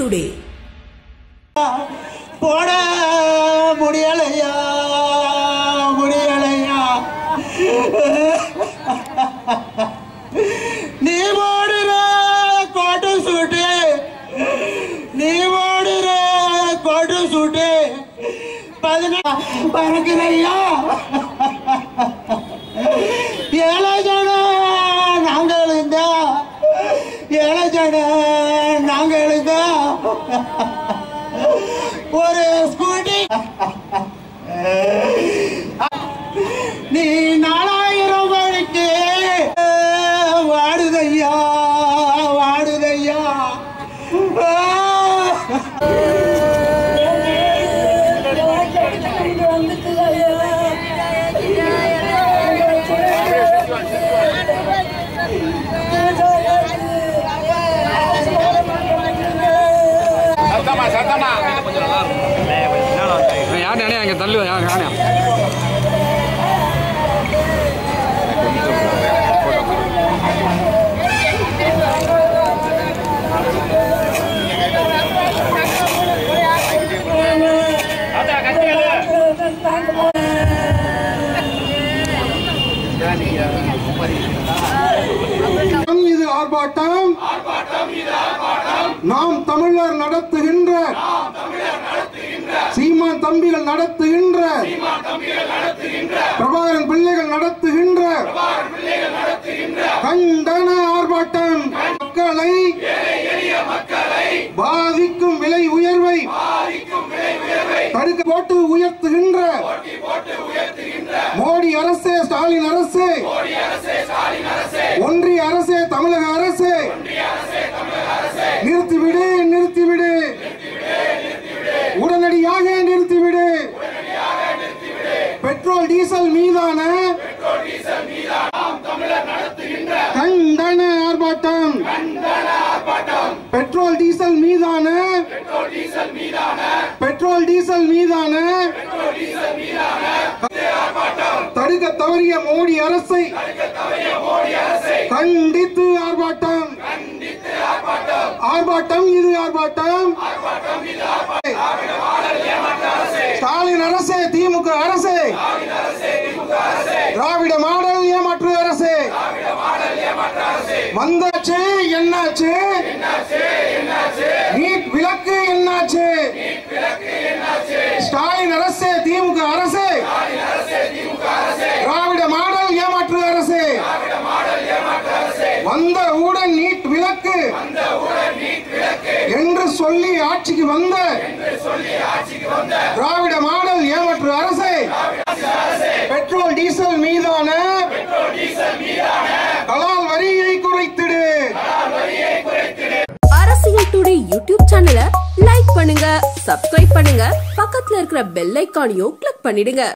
today போட முடியலையா முடியலையா நீ ஓடுற கோட்டு சூட்டு நீ ஓடுற கோட்டு சூட்டு பதினா பறக்குதையா ஏழை ஜன நாங்கள் இருந்தா ஏழை ஜன நாங்கள் இருந்தா ஒரு ஸ்கூட்டி நீ நாலாயிரம் மணிக்கு வாடுதையா வாடுதையா யார் அண்ணே அங்கே தள்ளு யார் யானை இது ஆர்ப்பாட்டம் நாம் தமிழர் நடத்துகின்ற சீமான் தம்பிகள் நடத்துகின்ற பிரபாகரன் பிள்ளைகள் நடத்துகின்ற கண்டன ஆர்ப்பாட்டம் மக்களை பாதிக்கும் விலை உயர்வை தடுக்க போட்டு உயர்த்துகின்ற மோடி அரசே ஸ்டாலின் அரசே ஒன்றிய அரசே தமிழக அரசே நிறுத்திவிடு நிறுத்திவிடு உடனடியாக நிறுத்திவிடு பெட்ரோல் டீசல் மீதான கண்டன ஆர்ப்பாட்டம் பெட்ரோல் டீசல் மீதான பெட்ரோல் டீசல் மீதான தடுக்க தவறிய மோடி அரசை கண்டித்து ஆர்ப்பாட்டம் ஆர்ப்பாட்டம் இது ஆர்ப்பாட்டம் ஸ்டாலின் அரசே திமுக அரசே திராவிட மாடல் ஏமாற்று அரசே வந்தாச்சு என்னாச்சு நீட் விளக்கு என்னாச்சு ஸ்டாலின் அரசே திமுக அரசே திராவிட மாடல் ஏமாற்று அரசே வந்த உடன் நீட் விளக்கு என்று சொல்லி ஆட்சிக்கு வந்த திராவிட மாடல் ஏமாற்று அரசே பெட்ரோல் டீசல் மீதான கலால் வரியை குறைத்திடு அரசியல் டுடே யூடியூப் சேனலை லைக் பண்ணுங்க சப்ஸ்கிரைப் பண்ணுங்க பக்கத்துல இருக்கிற பெல் ஐக்கானையும் கிளிக் பண்ணிடுங்க